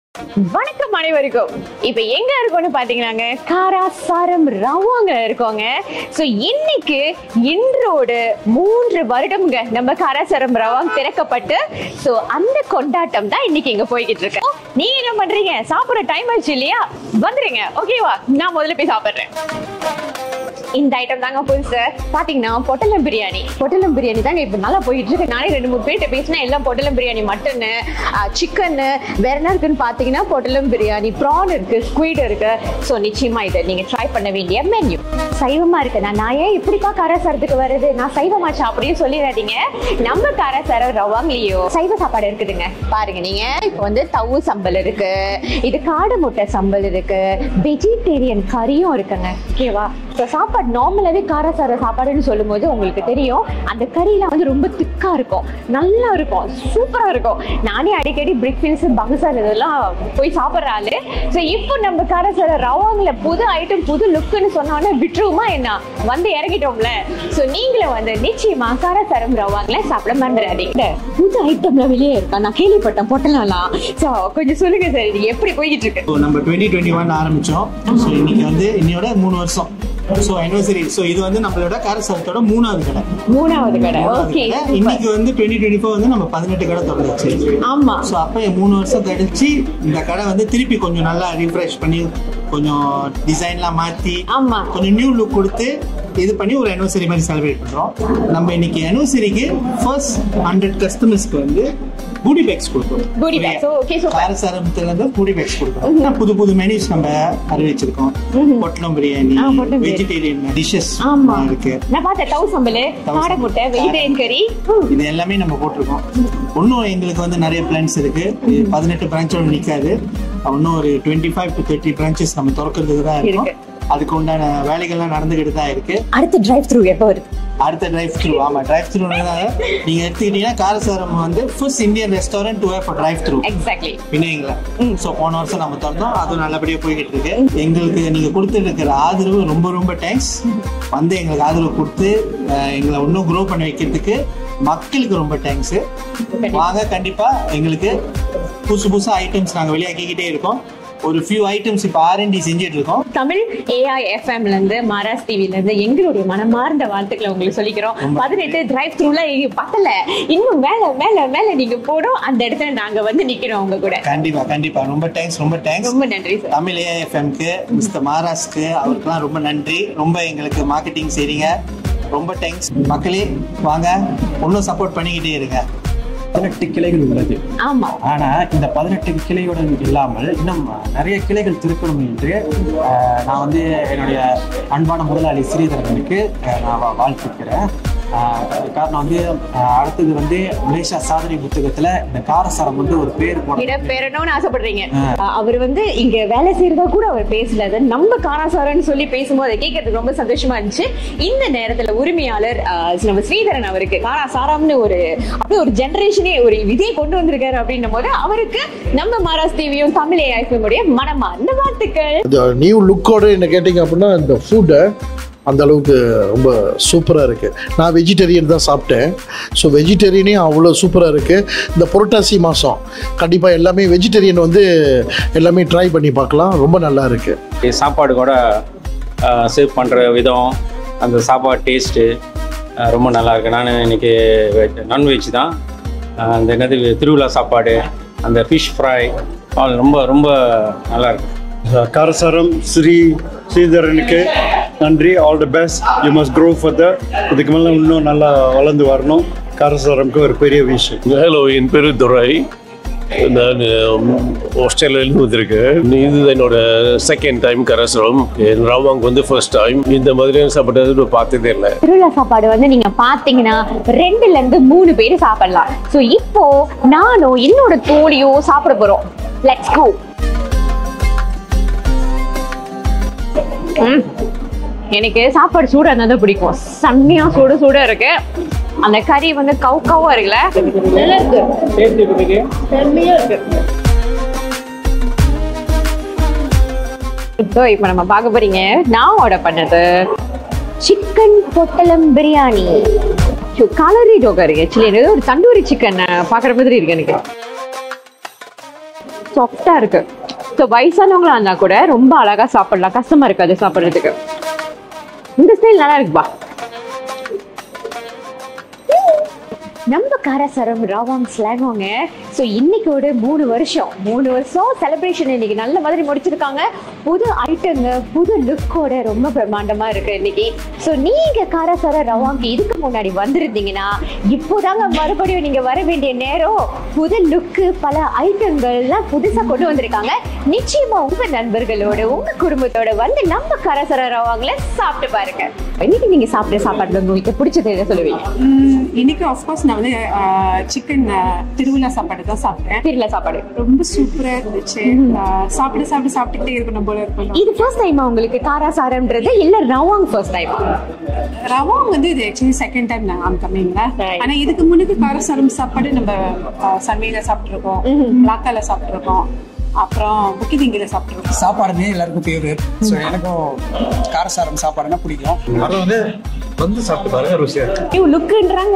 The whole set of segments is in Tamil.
வணக்கம் அனைவருக்கும் இப்ப எங்க இருக்கோம்னு பாத்தீங்கன்னாங்க காராசாரம் ரவாங்க இருக்கோங்க சோ இன்னைக்கு இன்றோடு மூன்று வருடம்ங்க நம்ம காராசாரம் ரவாங் திறக்கப்பட்டு சோ அந்த கொண்டாட்டம் தான் இன்னைக்கு இங்க போய்கிட்டு இருக்கு நீங்க என்ன பண்றீங்க சாப்பிடுற டைம் ஆச்சு இல்லையா வந்துருங்க ஓகேவா நான் முதல்ல போய் சாப்பிடுறேன் இந்த ஐட்டம் தாங்க புதுசு பாத்தீங்கன்னா பொட்டலம் பிரியாணி பொட்டலம் பிரியாணி தாங்க இப்ப நல்லா போயிட்டு இருக்கு நானே ரெண்டு மூணு பேர்கிட்ட பேசினா எல்லாம் பொட்டலம் பிரியாணி மட்டன் சிக்கன் வேற என்ன இருக்குன்னு பாத்தீங்கன்னா பொட்டலம் பிரியாணி ப்ரான் இருக்கு ஸ்குவீட் இருக்கு ஸோ நிச்சயமா இதை நீங்க ட்ரை பண்ண வேண்டிய மெனு சைவமா இருக்கு நான் நான் ஏன் இப்படிப்பா காராசாரத்துக்கு வருது நான் சைவமாச்சா அப்படின்னு சொல்லிடாதீங்க நம்ம காராசாரம் ரவாங்லியோ சைவ சாப்பாடு இருக்குதுங்க பாருங்க நீங்க இப்போ வந்து தவு சம்பல் இருக்கு இது காடை முட்டை சம்பல் இருக்கு வெஜிடேரியன் கறியும் இருக்குங்க ஓகேவா ஸோ சாப்பாடு நார்மலாகவே காரசார சாப்பாடுன்னு சொல்லும்போது உங்களுக்கு தெரியும் அந்த கறியெல்லாம் வந்து ரொம்ப திக்கா இருக்கும் நல்லா இருக்கும் சூப்பரா இருக்கும் நானே அடிக்கடி பிரிக்ஃபீல்ஸ் பங்கசார் இதெல்லாம் போய் சாப்பிட்ற ஆளு ஸோ இப்போ நம்ம காரசார ரவாங்கில் புது ஐட்டம் புது லுக்குன்னு சொன்னோன்னே விட்டுருவோமா என்ன வந்து இறங்கிட்டோம்ல ஸோ நீங்களும் வந்து நிச்சயமா காரசாரம் ரவாங்கில் சாப்பிட மறந்துடாதீங்க புது ஐட்டம்ல வெளியே இருக்கா நான் கேள்விப்பட்டேன் பொட்டலாம் ஸோ கொஞ்சம் சொல்லுங்க சார் இது எப்படி போய்கிட்டு இருக்கு ஸோ நம்ம டுவெண்ட்டி டுவெண்ட்டி ஒன் ஆரம்பிச்சோம் ஸோ இன்னைக்கு வந்து இன்னையோட மூணு வருஷம் ஸோ anniversary ஸோ இது வந்து நம்மளோட காரசாரத்தோட மூணாவது கடை மூணாவது கடை மூணாவது ஓகே கடை. இன்னைக்கு வந்து டுவெண்ட்டி டுவெண்ட்டி ஃபோர் வந்து நம்ம பதினெட்டு கடை திறந்துச்சு ஆமா ஸோ அப்போ மூணு வருஷம் கழிச்சு இந்த கடை வந்து திருப்பி கொஞ்சம் நல்லா ரீஃப்ரெஷ் பண்ணி கொஞ்சம் டிசைன்லாம் மாற்றி ஆமா கொஞ்சம் நியூ லுக் கொடுத்து இது பண்ணி ஒரு anniversary மாதிரி செலிப்ரேட் பண்றோம் நம்ம இன்னைக்கு anniversary-க்கு ஃபர்ஸ்ட் ஹண்ட்ரட் கஸ்டமர்ஸ்க்கு வந்து பூடி பேக்ஸ் கொடுக்குறோம் Goodie bags. Oh, okay, super. காரசாரத்துல இருந்து பூடி பேக்ஸ் கொடுக்குறோம் புது புது மெனியூஸ் நம்ம அறிவிச்சிருக்கோம் பொட்டலம் பிரியாணி ஆ, பொட்டலம் பிரியாணி. வெஜிடேரியன் டிஷ்ஷஸ் ஆமா இருக்கு நான் பார்த்தேன் தவு சம்பல் தவு காடை சம்பல். முட்டை வெஜிடேரியன் கறி இது எல்லாமே நம்ம போட்டிருக்கோம் இன்னும் எங்களுக்கு வந்து நிறைய பிளான்ஸ் இருக்கு இது பதினெட்டு பிரான்ச்சோட நிக்காது இன்னும் ஒரு twenty five to thirty branches நம்ம திறக்கிறதுக்கு தான் இருக்கும் இருக்கு. அதுக்கு உண்டான வேலைகள்லாம் நடந்துகிட்டு தான் இருக்கு அடுத்த டிரைவ் த்ரூ எப்போ வருது அடுத்த டிரைவ் த்ரூ ஆமா டிரைவ் த்ரூ நீங்க எடுத்துக்கிட்டீங்கன்னா காரசாரம் வந்து first Indian restaurant to for drive through exactly வினயங்கள ஸோ போன வருஷம் நம்ம திறந்தோம் அதுவும் நல்லபடியா போய்கிட்டு இருக்கு எங்களுக்கு நீங்க கொடுத்துட்டு இருக்கிற ஆதரவு ரொம்ப ரொம்ப தேங்க்ஸ் வந்து எங்களுக்கு ஆதரவு கொடுத்து அஹ், எங்களை இன்னும் க்ரோ பண்ண வைக்கிறதுக்கு மக்களுக்கு ரொம்ப தேங்க்ஸ் வாங்க கண்டிப்பா எங்களுக்கு புதுசு புதுசா ஐட்டம்ஸ் நாங்க வெளியாக்கிக்கிட்டே இருக்கோம் ஒரு ஃபியூ ஐட்டம்ஸ் இப்போ ஆர்என்டி செஞ்சுட்டு இருக்கோம் தமிழ் ஏஐ எஃப்எம்ல இருந்து மாராஸ் டிவில இருந்து எங்களுடைய மனமார்ந்த வாழ்த்துக்களை உங்களுக்கு சொல்லிக்கிறோம் பதினெட்டு டிரைவ் த்ரூல பத்தல இன்னும் மேல மேல மேல நீங்க போடும் அந்த இடத்துல நாங்க வந்து நிக்கிறோம் உங்க கூட கண்டிப்பா கண்டிப்பா ரொம்ப தேங்க்ஸ் ரொம்ப தேங்க்ஸ் ரொம்ப நன்றி சார் தமிழ் ஏஎஃப்எம்க்கு மிஸ்டர் மகாராஜ்க்கு அவருக்குலாம் ரொம்ப நன்றி ரொம்ப எங்களுக்கு மார்க்கெட்டிங் செய்றீங்க ரொம்ப தேங்க்ஸ் மக்களே வாங்க இன்னும் சப்போர்ட் பண்ணிக்கிட்டே இருங்க பதினெட்டு கிளைகள் உள்ளது ஆமா ஆனா இந்த பதினெட்டு கிளையுடன் இல்லாமல் இன்னும் நிறைய கிளைகள் திருக்கணும் என்று ஆஹ், நான் வந்து என்னுடைய அன்பான முதலாளி ஸ்ரீதரனுக்கு ஆஹ், நான் வா- வாழ்த்துக்கிறேன் ஆஹ், காரணம் வந்து ஆஹ், அடுத்தது வந்து மலேசியா சாதனை புத்தகத்துல இந்த காரசாரம் வந்து ஒரு பேர் போட இடம் பெறணும்னு ஆசைப்படுறீங்க அஹ் அவர் வந்து இங்க வேலை செய்யறதா கூட அவர் பேசல அது நம்ம காராசாரன்னு சொல்லி பேசும்போது அதை கேட்கறதுக்கு ரொம்ப சந்தோஷமா இருந்துச்சு இந்த நேரத்துல உரிமையாளர் அஹ், நம்ம ஸ்ரீதரன் அவருக்கு காராசாரம்னு ஒரு அப்படியே ஒரு ஜெனரேஷனே ஒரு இதே கொண்டு வந்திருக்காரு அப்படின்னும் போது அவருக்கு நம்ம மாராஸ் டிவியும் தமிழ் ஏஐஃபியுடைய மனமார்ந்த வாழ்த்துக்கள் இந்த நியூ லுக்கோடு என்ன கேட்டிங்க அப்படின்னா இந்த ஃபுட்டை அந்த அளவுக்கு ரொம்ப சூப்பராக இருக்குது நான் வெஜிடேரியன் தான் சாப்பிட்டேன் ஸோ வெஜிடேரியனே அவ்வளோ சூப்பராக இருக்குது இந்த புரட்டாசி மாதம் கண்டிப்பாக எல்லாமே வெஜிடேரியன் வந்து எல்லாமே ட்ரை பண்ணி பார்க்கலாம் ரொம்ப நல்லா இருக்குது சாப்பாடு கூட சேவ் பண்ணுற விதம் அந்த சாப்பாடு டேஸ்ட்டு ரொம்ப நல்லா இருக்கு நான் இன்னைக்கு நான்வெஜ் தான் அஹ் அந்த என்னது திருவிழா சாப்பாடு அந்த ஃபிஷ் ஃப்ரை ஆல் ரொம்ப ரொம்ப நல்லா இருக்கு காரசாரம் ஸ்ரீ ஸ்ரீதரனுக்கு நன்றி all the best you must grow further இதுக்கு மேலே இன்னும் நல்லா வளர்ந்து வரணும் காரசாரம்க்கு ஒரு பெரிய விஷயம் ஹலோ என் பேர் துரை நான் ஆஸ்திரேலியாவிலேருந்து வந்திருக்கேன் இது என்னோட செகண்ட் டைம் கரசரம் என் ராவாங் வந்து ஃபர்ஸ்ட் டைம் இந்த மாதிரியான சாப்பிட்டது நான் பார்த்ததே இல்லை திருவிழா சாப்பாடு வந்து நீங்க பாத்தீங்கன்னா ரெண்டுல இருந்து மூணு பேர் சாப்பிடலாம் சோ இப்போ நானும் என்னோட தோழியும் சாப்பிட போறோம் லெட்ஸ் கோ எனக்கு சாப்பாடு சூடா இருந்தா தான் பிடிக்கும் செம்மையா சூடு சூடா இருக்கு அந்த கறி வந்து கவு கவா இருக்குல்ல நல்லா இருக்கு செம்மையா இருக்கு இப்போ இப்போ நம்ம பார்க்க போறீங்க நான் ஆர்டர் பண்ணது சிக்கன் பொட்டலம் பிரியாணி கலரி டோக்கா இருக்கு ஆக்சுவலி எனக்கு ஒரு தந்தூரி சிக்கன் பார்க்குற மாதிரி இருக்கு எனக்கு சாஃப்டா இருக்கு ஸோ வயசானவங்களா இருந்தா கூட ரொம்ப அழகா சாப்பிடலாம் கஷ்டமா இருக்காது சாப்பிடுறதுக்கு இந்த ஸ்டைல் நல்லா இருக்குப்பா நம்ம காரசாரம் ராவாங் ஸ்லாங்கோங்க ஸோ இன்னைக்கோட மூணு வருஷம் மூணு வருஷம் செலிப்ரேஷன் இன்னைக்கு நல்ல மாதிரி முடிச்சிருக்காங்க புது ஐட்டங்க புது லுக்கோட ரொம்ப பிரம்மாண்டமா இருக்கு இன்னைக்கு ஸோ நீங்க காரசார ரவாங்க்கு இதுக்கு முன்னாடி வந்திருந்தீங்கன்னா இப்போதாங்க மறுபடியும் நீங்க வர வேண்டிய நேரம் புது லுக்கு பல ஐட்டங்கள்லாம் புதுசா கொண்டு வந்திருக்காங்க நிச்சயமா உங்க நண்பர்களோட உங்க குடும்பத்தோட வந்து நம்ம காரசார ரவாங்ல சாப்பிட்டு பாருங்க இன்னைக்கு நீங்க சாப்பிட்ட சாப்பாடு உங்களுக்கு பிடிச்சது என்ன சொல்லுவீங்க ம், இன்னைக்கு ஆஃப்கோர்ஸ் நான் வந்து சிக்கன் திருவிழா சாப்பாடு தான் சாப்பிட்டேன் தெரியல சாப்பாடு ரொம்ப சூப்பரா இருந்துச்சு ஆ, சாப்பிட சாப்பிட சாப்பிட்டுட்டே இருக்கணும் போல இருக்கும் இது ஃபர்ஸ்ட் டைமா உங்களுக்கு காராசாரம்ன்றது இல்ல ரவாங் ஃபர்ஸ்ட் டைமா ரவா வந்து இது ஆக்சுவலி செகண்ட் டைம் நான் ஆம் கம்மிங்ல Right. ஆனா இதுக்கு முன்னுக்கு காரசாரம் சாப்பாடு நம்ம சன்மையில சாப்பிட்டுருக்கோம் பிளாக்கால சாப்பிட்டுருக்கோம் அப்புறம் புக்கிதிங்கில சாப்பிட்டுருக்கோம் சாப்பாடுமே எல்லாருக்கும் ஃபேவரட் ஸோ எனக்கும் காரசாரம் சாப்பாடுனா பிடிக்கும் அதை வந்து வந்து சாப்பிட்டு பாருங்க ருசியா இருக்கு நியூ லுக்குன்றாங்க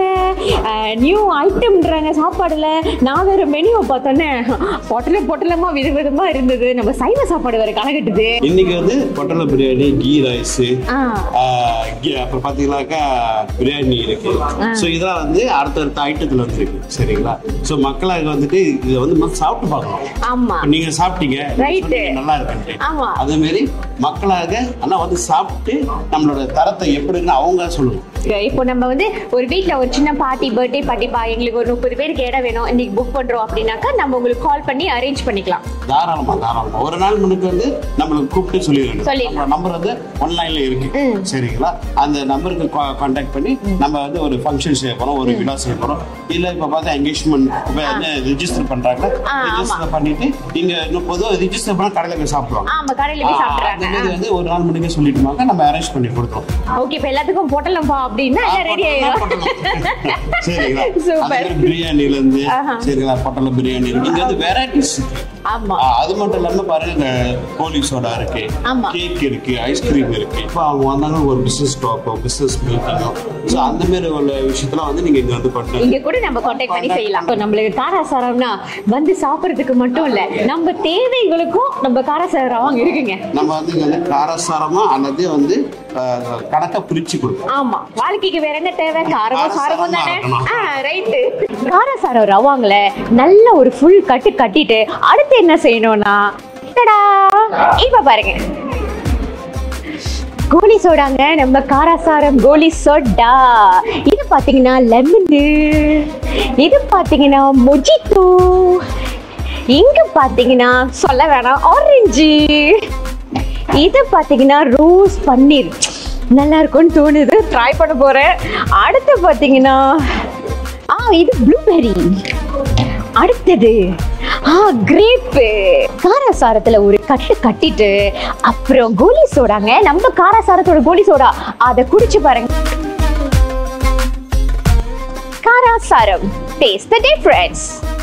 நியூ ஐட்டம்ன்றாங்க சாப்பாடுல நான் வேற மெனுவை பார்த்தோன்னே பொட்டல பொட்டலமா விதவிதமா இருந்தது நம்ம சைவ சாப்பாடு வேற கணக்கட்டுது இன்னைக்கு வந்து பொட்டல பிரியாணி கீ ரைஸ் ஆ அப்புறம் பாத்தீங்கன்னாக்கா பிரியாணி இருக்கு ஸோ இதெல்லாம் வந்து அடுத்தடுத்த ஐட்டத்துல வந்துருக்கு சரிங்களா ஸோ மக்களாக வந்துட்டு இதை வந்து முதல்ல சாப்பிட்டு பார்க்கணும் ஆமா இப்ப நீங்க சாப்பிட்டீங்க Right. சொன்னீங்க நல்லா இருக்குன்ட்டு ஆமா. அதே மாதிரி மக்களாக ஆனா வந்து சாப்பிட்டு நம்மளோட தரத்தை எப்படின்னு அவங்க சொல்லணும் இப்போ நம்ம வந்து ஒரு வீட்ல ஒரு சின்ன பார்ட்டி பர்த்டே பார்ட்டிப்பா எங்களுக்கு ஒரு முப்பது பேருக்கு இடம் வேணும் இன்னைக்கு புக் பண்றோம் அப்படின்னாக்கா நம்ம உங்களுக்கு கால் பண்ணி அரேஞ்ச் பண்ணிக்கலாம் தாராளமா தாராளமா ஒரு நாள் முன்னுக்கு வந்து நம்மளுக்கு கூப்பிட்டு சொல்லிடுங்க சொல்லிடலாம். நம்ம நம்பர் வந்து ஒன்லைன்ல இருக்கு சரிங்களா அந்த நம்பருக்கு கான்டாக்ட் பண்ணி நம்ம வந்து ஒரு ஃபங்க்ஷன் செய்ய போறோம் ஒரு விழா செய்ய போறோம் இல்ல இப்ப பார்த்தா என்கேஜ்மெண்ட் இப்ப வந்து ரிஜிஸ்டர் பண்றாங்க ஆ, ஆமா. ரிஜிஸ்டர் பண்ணிட்டு நீங்க இன்னும் பொதுவாக ரிஜிஸ்டர் பண்ணா கடையில போய் சாப்பிடுவாங்க ஆமா கடையில போய் ஆ, அந்த சாப்பிடுறாங்க மாதிரி வந்து ஒரு நாள் முன்னுக்கே சொல்லிட்டுமாங்க நம்ம அரேஞ்ச் பண்ணி கொடுத்தோம் ஓகே இப்ப எல்லாத்துக்கும் போட்டலம்பா அப்படின்னா எல்லாம் ரெடி ஆயிடும் சரிங்களா அதே சூப்பர் மாதிரி பிரியாணில இருந்து ஆஹா. சரிங்களா பொட்டல பிரியாணி இருக்கு இங்க வந்து வெரைட்டிஸ் இருக்கு ஆமா ஆ, அது மட்டும் இல்லாம பாருங்க இந்த கோலி சோடா இருக்கு ஆமா. கேக் இருக்கு ஐஸ்கிரீம் இருக்கு இப்போ அவங்க வந்தாங்க ஒரு பிசினஸ் டாக்கோ பிசினஸ் மீட்டிங்கோ ஸோ அந்த மாதிரி உள்ள விஷயத்தெல்லாம் வந்து நீங்க இங்க வந்து பண்ணுங்க இங்க கூட நம்ம காண்டாக்ட் பண்ணி செய்யலாம் இப்போ நம்மளுக்கு காராசாரம்னா வந்து சாப்பிடுறதுக்கு மட்டும் இல்ல நம்ம தேவைகளுக்கும் நம்ம காராசாரம் இருக்குங்க நம்ம வந்து இங்க வந்து காரசாரமா அல்லது வந்து அஹ், கணக்கா பிரிச்சு கொடுப்போம் ஆமா வாழ்க்கைக்கு வேற என்ன தேவை காரமும் சாரமும் தானே காரசாரமா ஆ ரைட்டு காரசாரம் ரவாங்கள நல்ல ஒரு ஃபுல் கட்டு கட்டிட்டு அடுத்து என்ன செய்யணும்னா டடா இப்ப பாருங்க கோலி சோடாங்க நம்ம காராசாரம் கோலி சோடா இது பாத்தீங்கன்னா லெமனு இது பாத்தீங்கன்னா மொஜித்தோ இங்க பாத்தீங்கன்னா சொல்ல வேணாம் ஆரஞ்சு இது பாத்தீங்கன்னா ரோஸ் பன்னீர் நல்லா இருக்கும்னு தோணுது ட்ரை பண்ண போறேன் அடுத்து பாத்தீங்கன்னா ஆ இது ப்ளூபெர்ரி அடுத்தது ஆ கிரேப்பு காராசாரத்துல ஒரு கட்டு கட்டிட்டு அப்புறம் கோலி சோடாங்க நம்ம காராசாரத்தோட கோலி சோடா அதை குடிச்சு பாருங்க காராசாரம் டேஸ்ட் த டிஃபரன்ஸ்